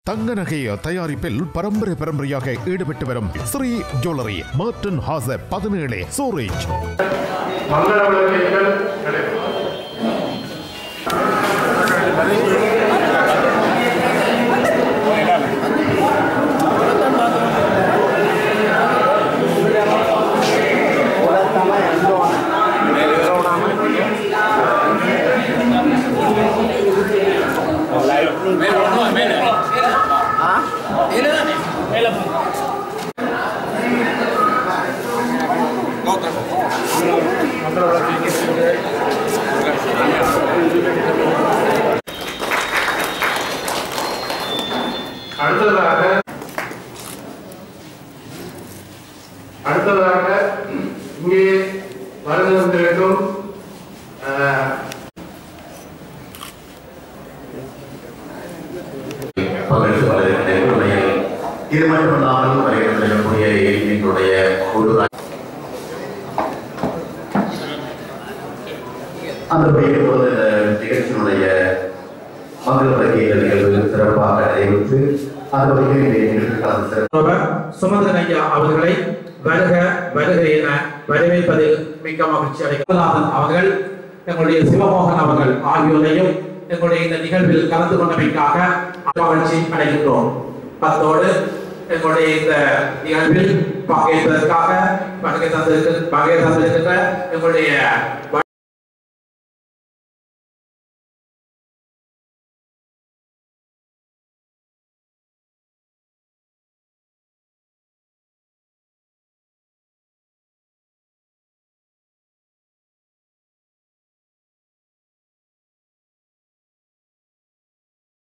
தங்க நகை தயாரிப்பில் பரம்பரை பரம்பரையாக ஈடுபட்டு வரும் ஸ்ரீ ஜுவல்லரி மார்டன் ஹாச பதினேழு சூரேஜ் மங்கள விளக்குகள் கிடைக்கும் அடுத்ததாக அடுத்ததாக இங்கே வருகை வந்திருக்கும் அஹ், பகிர்ந்து வருகின்ற உண்மையில் இது மட்டுமல்லாமல் வருகின்றக்கூடிய எங்களுடைய ஒரு அந்த வகையில் இப்பொழுது இந்த நிகழ்ச்சியினுடைய மங்கள வகையில் நிகழ்வு சிறப்பாக நடைபெற்று அந்த வகையில் இந்த நிகழ்ச்சி கலந்து சிறப்பு அவர் சுமந்திரன் ஐயா அவர்களை வருக வருக என வரவேற்பதில் மிக்க மகிழ்ச்சி அடைகிறார் அவர்கள் எங்களுடைய சிவமோகன் அவர்கள் ஆகியோரையும் எங்களுடைய இந்த நிகழ்வில் கலந்து கொண்டமைக்காக மகிழ்ச்சி அடைகின்றோம் அத்தோடு எங்களுடைய இந்த நிகழ்வில் பங்கேற்பதற்காக பங்கை தந்திருக்க பங்கை தந்திருக்கின்ற எங்களுடைய